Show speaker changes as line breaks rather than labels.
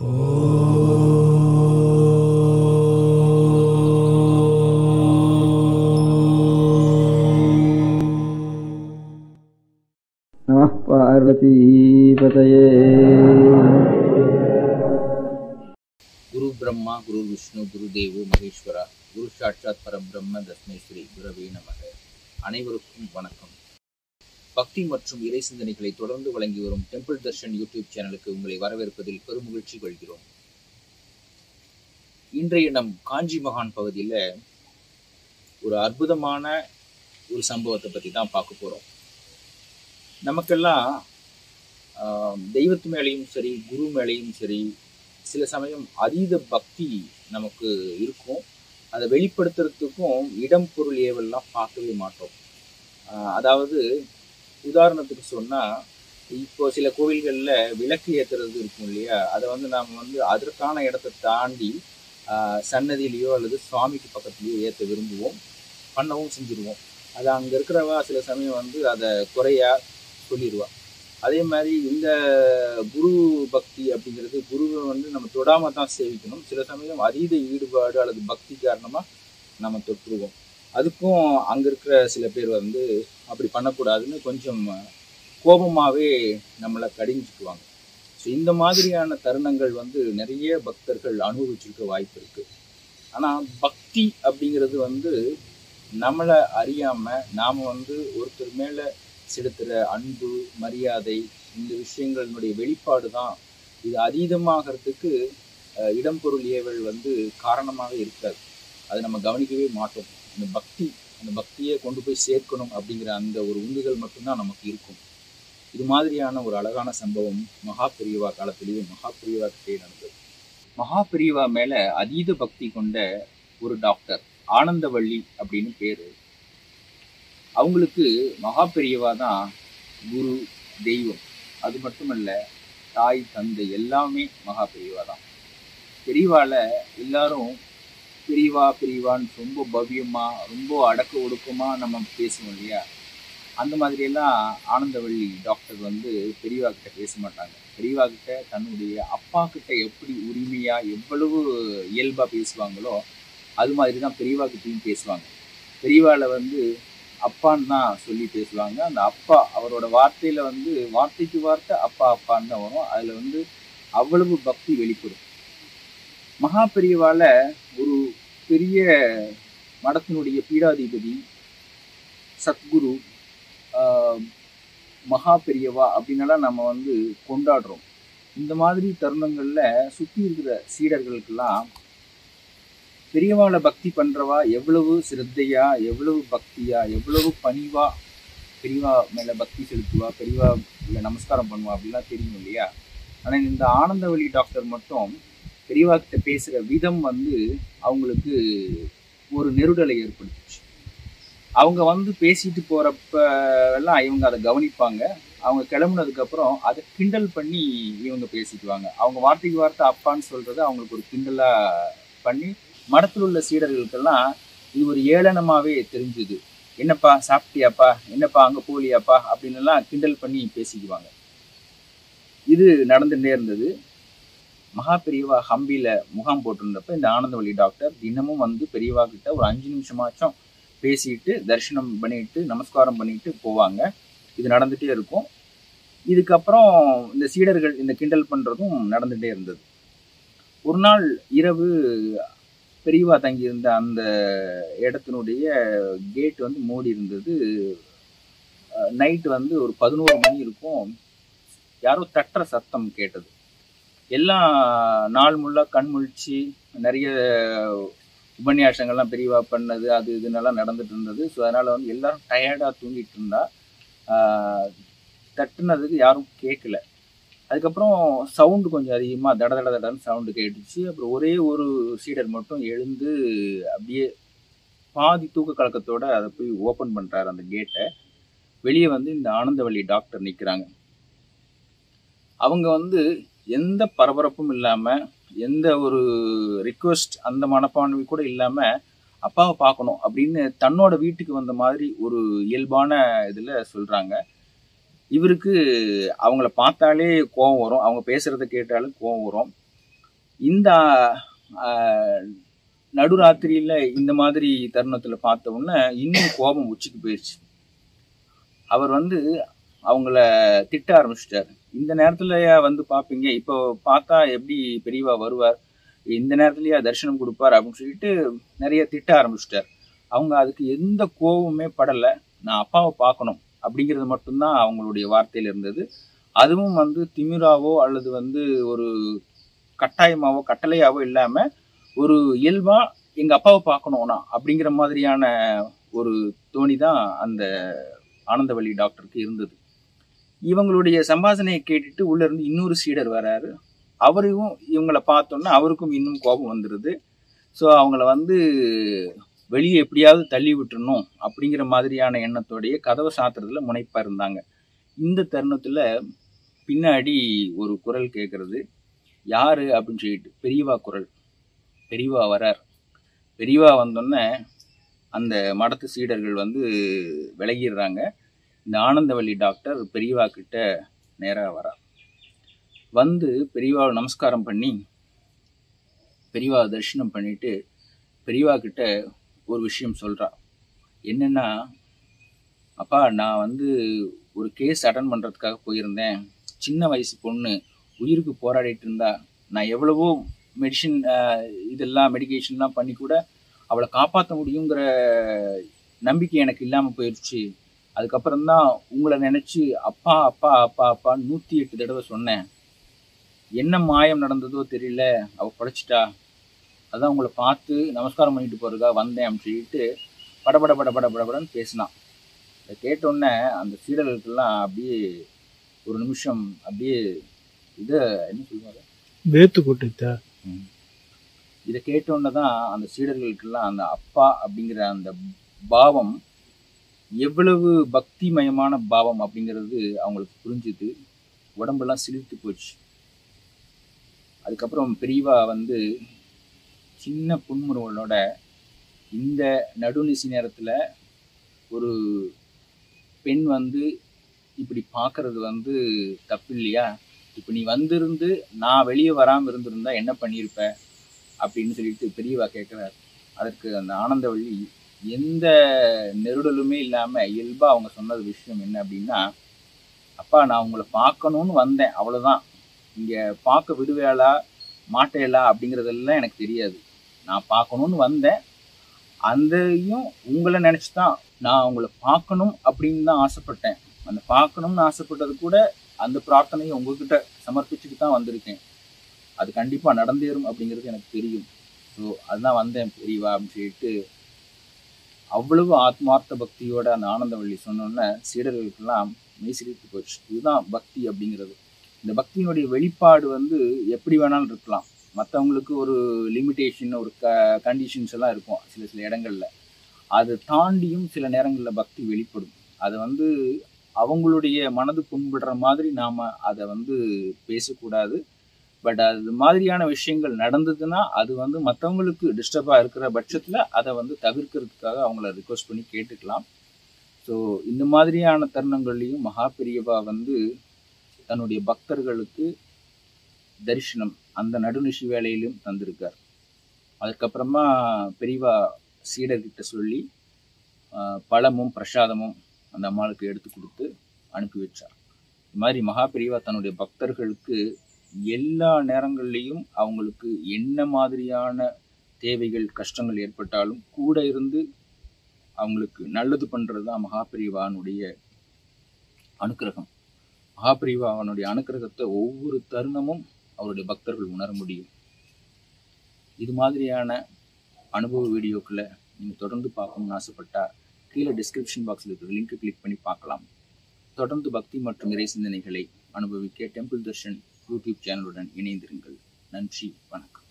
நம பார்வதீபதயே
குரு பிரம்மா குரு விஷ்ணு குரு தேவோ மகேஸ்வரா குரு சாட்சாத் பரபிரம்ம தஸ்மை ஸ்ரீ குரவே நமக அனைவருக்கும் வணக்கம் பக்தி மற்றும் இறை சிந்தனைகளை தொடர்ந்து வழங்கி வரும் டெம்பிள் தர்ஷன் யூடியூப் சேனலுக்கு உங்களை வரவேற்பதில் பெருமகிழ்ச்சி கொள்கிறோம் இன்றைய நம் காஞ்சி மகான் பகுதியில் ஒரு அற்புதமான ஒரு சம்பவத்தை பற்றி தான் பார்க்க போகிறோம் நமக்கெல்லாம் ஆஹ், தெய்வத்து மேலேயும் சரி குரு மேலேயும் சரி சில சமயம் அதீத பக்தி நமக்கு இருக்கும் அதை வெளிப்படுத்துறதுக்கும் இடம் பொருள் ஏவல்லாம் பார்க்கவே மாட்டோம் ஆஹ் அதாவது உதாரணத்துக்கு சொன்னால் இப்போ சில கோவில்களில் விளக்கு ஏற்றுறது இருக்கும் இல்லையா அதை வந்து நாம் வந்து அதற்கான இடத்தை தாண்டி ஆஹ் சன்னதியிலையோ அல்லது சுவாமிக்கு பக்கத்துலேயோ ஏற்ற விரும்புவோம் பண்ணவும் செஞ்சுருவோம் அது அங்கே இருக்கிறவா சில சமயம் வந்து அதை குறையா சொல்லிடுவா அதே மாதிரி இந்த குரு பக்தி அப்படிங்கிறது குருவை வந்து நம்ம தொடாம தான் சேவிக்கணும் சில சமயம் அதீத ஈடுபாடு அல்லது பக்தி காரணமா நம்ம தொற்றுவோம் அதுக்கும் அங்க இருக்கிற சில பேர் வந்து அப்படி பண்ணக்கூடாதுன்னு கொஞ்சம் கோபமாவே நம்மளை கடிஞ்சுக்குவாங்க ஸோ இந்த மாதிரியான தருணங்கள் வந்து நிறைய பக்தர்கள் அனுபவிச்சிருக்க வாய்ப்பு இருக்கு ஆனா பக்தி அப்படிங்கிறது வந்து நம்மளை அறியாம நாம வந்து ஒருத்தர் மேல செலுத்துகிற அன்பு மரியாதை இந்த விஷயங்களினுடைய வெளிப்பாடு தான் இது அதீதமாகிறதுக்கு அஹ், இடம் பொருள் ஏவல் வந்து காரணமாக இருக்காது அதை நம்ம கவனிக்கவே மாட்டோம் அந்த பக்தி அந்த பக்தியை கொண்டு போய் சேர்க்கணும் அப்படிங்கிற அந்த ஒரு உந்துதல் மட்டும்தான் நமக்கு இருக்கும் இது மாதிரியான ஒரு அழகான சம்பவம் மகா பெரியவா காலத்திலேயே மகா பெரியவா கிட்டே நடந்தது மகா பெரியவா மேல அதீத பக்தி கொண்ட ஒரு டாக்டர் ஆனந்தவள்ளி அப்படின்னு பேரு அவங்களுக்கு மகா பெரியவா தான் குரு தெய்வம் அது மட்டுமல்ல தாய் தந்தை எல்லாமே மகா பெரியவா தான் பெரியவால எல்லாரும் பெரியவா பெரியவான்னு ரொம்ப பவ்யமா ரொம்ப அடக்க ஒடுக்கமா நம்ம பேசுவோம் இல்லையா அந்த மாதிரி எல்லாம் ஆனந்தவள்ளி டாக்டர் வந்து பெரியவா கிட்ட பேச மாட்டாங்க பெரியவா கிட்ட தன்னுடைய அப்பா கிட்ட எப்படி உரிமையா எவ்வளவு இயல்பா பேசுவாங்களோ அது மாதிரி தான் பெரியவா கிட்டயும் பேசுவாங்க பெரியவால வந்து அப்பான்னு தான் சொல்லி பேசுவாங்க அந்த அப்பா அவரோட வார்த்தையில வந்து வார்த்தைக்கு வார்த்தை அப்பா அப்பான்னு தான் வரும் அதுல வந்து அவ்வளவு பக்தி வெளிப்படும் மகா பெரியவால ஒரு பெரிய மடத்தினுடைய பீடாதிபதி சத்குரு ஆஹ், மகா பெரியவா அப்படின்னலாம் நம்ம வந்து கொண்டாடுறோம் இந்த மாதிரி தருணங்கள்ல சுத்தி இருக்கிற சீடர்களுக்கெல்லாம் பெரியவாளை பக்தி பண்றவா எவ்வளவு சிரத்தையா எவ்வளவு பக்தியா எவ்வளவு பணிவா பெரியவா மேல பக்தி செலுத்துவா பெரியவா இல்ல நமஸ்காரம் பண்ணுவா அப்படிலாம் தெரியும் இல்லையா ஆனா இந்த ஆனந்தவழி டாக்டர் மட்டும் பெரியவா கிட்ட பேசுற விதம் வந்து அவங்களுக்கு ஒரு நெருடலை ஏற்படுத்துச்சு அவங்க வந்து பேசிட்டு போறப்ப எல்லாம் இவங்க அதை கவனிப்பாங்க அவங்க கிளம்புனதுக்கு அப்புறம் அதை கிண்டல் பண்ணி இவங்க பேசிக்குவாங்க அவங்க வார்த்தைக்கு வார்த்தை அப்பான்னு சொல்றது அவங்களுக்கு ஒரு கிண்டலா பண்ணி மடத்தில் உள்ள சீடர்களுக்கெல்லாம் இது ஒரு ஏளனமாவே தெரிஞ்சுது என்னப்பா சாப்பிட்டியாப்பா என்னப்பா அங்க போலியாப்பா அப்படின்னு எல்லாம் கிண்டல் பண்ணி பேசிக்குவாங்க இது நடந்துட்டே இருந்தது மகா பெரியவா ஹம்பியில முகாம் போட்டிருந்தப்ப இந்த ஆனந்தவழி டாக்டர் தினமும் வந்து பெரியவா கிட்ட ஒரு அஞ்சு நிமிஷமாச்சும் பேசிட்டு தரிசனம் பண்ணிட்டு நமஸ்காரம் பண்ணிட்டு போவாங்க இது நடந்துட்டே இருக்கும் இதுக்கப்புறம் இந்த சீடர்கள் இந்த கிண்டல் பண்றதும் நடந்துட்டே இருந்தது ஒரு நாள் இரவு பெரியவா தங்கியிருந்த அந்த இடத்தினுடைய கேட் வந்து மூடி இருந்தது நைட் வந்து ஒரு பதினோரு மணி இருக்கும் யாரோ தட்டுற சத்தம் கேட்டது எல்லாம் நாள் முள்ளா கண் முழிச்சு நிறைய உபன்யாசங்கள்லாம் பெரியவா பண்ணது அது இதுன்னெல்லாம் நடந்துட்டு இருந்தது ஸோ அதனால வந்து எல்லாரும் டயர்டாக தூங்கிட்டு இருந்தா ஆஹ் தட்டுனதுக்கு யாரும் கேட்கல அதுக்கப்புறம் சவுண்டு கொஞ்சம் அதிகமாக தட தட தடன்னு சவுண்டு கேட்டுச்சு அப்புறம் ஒரே ஒரு சீடர் மட்டும் எழுந்து அப்படியே பாதி தூக்க கலக்கத்தோட அதை போய் ஓப்பன் பண்ணுறாரு அந்த கேட்டை வெளியே வந்து இந்த ஆனந்தவள்ளி டாக்டர் நிற்கிறாங்க அவங்க வந்து எந்த பரபரப்பும் இல்லாமல் எந்த ஒரு ரிக்வெஸ்ட் அந்த மனப்பான்மை கூட இல்லாமல் அப்பாவை பார்க்கணும் அப்படின்னு தன்னோட வீட்டுக்கு வந்த மாதிரி ஒரு இயல்பான இதில் சொல்கிறாங்க இவருக்கு அவங்கள பார்த்தாலே கோவம் வரும் அவங்க பேசுறத கேட்டாலும் கோவம் வரும் இந்த ஆஹ், நடுராத்திரியில இந்த மாதிரி தருணத்துல பார்த்த உடனே இன்னும் கோபம் உச்சிக்கு போயிடுச்சு அவர் வந்து அவங்கள திட்ட ஆரம்பிச்சிட்டாரு இந்த நேரத்துலயா வந்து பாப்பீங்க இப்போ பார்த்தா எப்படி பெரியவா வருவார் இந்த நேரத்துலயா தரிசனம் கொடுப்பார் அப்படின்னு சொல்லிட்டு நிறைய திட்ட ஆரம்பிச்சிட்டார் அவங்க அதுக்கு எந்த கோபமே படல நான் அப்பாவை பார்க்கணும் அப்படிங்கிறது மட்டும்தான் அவங்களுடைய வார்த்தையில இருந்தது அதுவும் வந்து திமிராவோ அல்லது வந்து ஒரு கட்டாயமாவோ கட்டளையாவோ இல்லாம ஒரு இயல்பா எங்க அப்பாவை பார்க்கணும்னா அப்படிங்கிற மாதிரியான ஒரு தோணி தான் அந்த ஆனந்தவள்ளி டாக்டருக்கு இருந்தது இவங்களுடைய சம்பாஷணையை கேட்டுட்டு உள்ள இருந்து இன்னொரு சீடர் வராரு அவரையும் இவங்கள பார்த்தோன்னா அவருக்கும் இன்னும் கோபம் வந்துடுது ஸோ அவங்கள வந்து வெளியே எப்படியாவது தள்ளி விட்டுறணும் அப்படிங்கிற மாதிரியான எண்ணத்தோடைய கதவை சாத்துறதுல முனைப்பா இருந்தாங்க இந்த தருணத்துல பின்னாடி ஒரு குரல் கேட்கறது யாரு அப்படின்னு சொல்லிட்டு பெரியவா குரல் பெரியவா வரார் பெரியவா வந்தோடனே அந்த மடத்து சீடர்கள் வந்து விலகிடுறாங்க இந்த ஆனந்தவள்ளி டாக்டர் பெரியவா கிட்ட நேரா வரா வந்து பெரியவாவை நமஸ்காரம் பண்ணி பெரியவா தரிசனம் பண்ணிட்டு பெரியவா கிட்ட ஒரு விஷயம் சொல்றா என்னன்னா அப்பா நான் வந்து ஒரு கேஸ் அட்டன் பண்றதுக்காக போயிருந்தேன் சின்ன வயசு பொண்ணு உயிருக்கு போராடிட்டு இருந்தா நான் எவ்வளவோ மெடிசின் இதெல்லாம் மெடிகேஷன்லாம் பண்ணி கூட அவளை காப்பாற்ற முடியுங்கிற நம்பிக்கை எனக்கு இல்லாமல் போயிடுச்சு அதுக்கப்புறம் தான் உங்களை நினைச்சு அப்பா அப்பா அப்பா அப்பா நூற்றி எட்டு தடவை சொன்னேன் என்ன மாயம் நடந்ததோ தெரியல அவ படைச்சிட்டா அதான் உங்களை பார்த்து நமஸ்காரம் பண்ணிட்டு போறதா வந்தேன் அப்படின்னு சொல்லிட்டு படபட பட பட படபடன்னு பேசினான் இதை கேட்டோடனே அந்த சீடர்களுக்கெல்லாம் அப்படியே ஒரு நிமிஷம் அப்படியே இதை என்ன சொல்லுவாங்க
வேத்து கொட்டித்த
இதை கேட்டோன்னே தான் அந்த சீடர்களுக்கெல்லாம் அந்த அப்பா அப்படிங்கிற அந்த பாவம் எவ்வளவு பக்திமயமான பாவம் அப்படிங்கிறது அவங்களுக்கு புரிஞ்சுது உடம்பெல்லாம் சிலிர்த்து போச்சு அதுக்கப்புறம் பெரியவா வந்து சின்ன புன்முறுவலோட இந்த நடுநிசி நேரத்தில் ஒரு பெண் வந்து இப்படி பார்க்கறது வந்து தப்பு இல்லையா இப்போ நீ வந்திருந்து நான் வெளியே வராமல் இருந்திருந்தா என்ன பண்ணியிருப்ப அப்படின்னு சொல்லிட்டு பெரியவா கேட்குறாரு அதற்கு அந்த ஆனந்தவள்ளி எந்த நெருடலுமே இல்லாமல் இயல்பாக அவங்க சொன்னது விஷயம் என்ன அப்படின்னா அப்பா நான் உங்களை பார்க்கணும்னு வந்தேன் அவ்வளோதான் இங்கே பார்க்க விடுவேளா மாட்டேலா அப்படிங்கிறதெல்லாம் எனக்கு தெரியாது நான் பார்க்கணும்னு வந்தேன் அந்தையும் உங்களை நினச்சி தான் நான் உங்களை பார்க்கணும் அப்படின்னு தான் ஆசைப்பட்டேன் அந்த பார்க்கணும்னு ஆசைப்பட்டது கூட அந்த பிரார்த்தனையை உங்ககிட்ட சமர்ப்பிச்சுட்டு தான் வந்திருக்கேன் அது கண்டிப்பாக நடந்தேறும் அப்படிங்கிறது எனக்கு தெரியும் ஸோ அதுதான் வந்தேன் பெரியவா அப்படின்னு சொல்லிட்டு அவ்வளவு ஆத்மார்த்த பக்தியோட அந்த ஆனந்தவள்ளி சொன்னோன்னே சீடர்களுக்கெல்லாம் மெய்சிலித்து போச்சு இதுதான் பக்தி அப்படிங்கிறது இந்த பக்தியினுடைய வெளிப்பாடு வந்து எப்படி வேணாலும் இருக்கலாம் மற்றவங்களுக்கு ஒரு லிமிட்டேஷன் ஒரு க கண்டிஷன்ஸ் எல்லாம் இருக்கும் சில சில இடங்கள்ல அதை தாண்டியும் சில நேரங்களில் பக்தி வெளிப்படும் அதை வந்து அவங்களுடைய மனது புண்படுற மாதிரி நாம அதை வந்து பேசக்கூடாது பட் அது மாதிரியான விஷயங்கள் நடந்ததுன்னா அது வந்து மற்றவங்களுக்கு டிஸ்டர்பாக இருக்கிற பட்சத்தில் அதை வந்து தவிர்க்கிறதுக்காக அவங்கள ரிக்வஸ்ட் பண்ணி கேட்டுக்கலாம் ஸோ இந்த மாதிரியான தருணங்கள்லையும் மகா பெரியவா வந்து தன்னுடைய பக்தர்களுக்கு தரிசனம் அந்த நடுநிஷி வேலையிலும் தந்திருக்கார் அதுக்கப்புறமா பெரியவா சீடர்கிட்ட சொல்லி ஆஹ், பழமும் பிரசாதமும் அந்த அம்மாளுக்கு எடுத்து கொடுத்து அனுப்பி வச்சார் இது மாதிரி மகா பெரியவா தன்னுடைய பக்தர்களுக்கு எல்லா நேரங்கள்லையும் அவங்களுக்கு என்ன மாதிரியான தேவைகள் கஷ்டங்கள் ஏற்பட்டாலும் கூட இருந்து அவங்களுக்கு நல்லது பண்றது தான் மகாபிரிவானுடைய அனுக்கிரகம் மகாபிரிவாவனுடைய அனுக்கிரகத்தை ஒவ்வொரு தருணமும் அவருடைய பக்தர்கள் உணர முடியும் இது மாதிரியான அனுபவ வீடியோக்களை நீங்கள் தொடர்ந்து பார்க்கணும்னு ஆசைப்பட்டா கீழே டிஸ்கிரிப்ஷன் பாக்ஸில் இருக்கிற லிங்கை கிளிக் பண்ணி பார்க்கலாம் தொடர்ந்து பக்தி மற்றும் இறை சிந்தனைகளை அனுபவிக்க டெம்பிள் தர்ஷன் யூடியூப் சேனலுடன் இணைந்திருங்கள் நன்றி வணக்கம்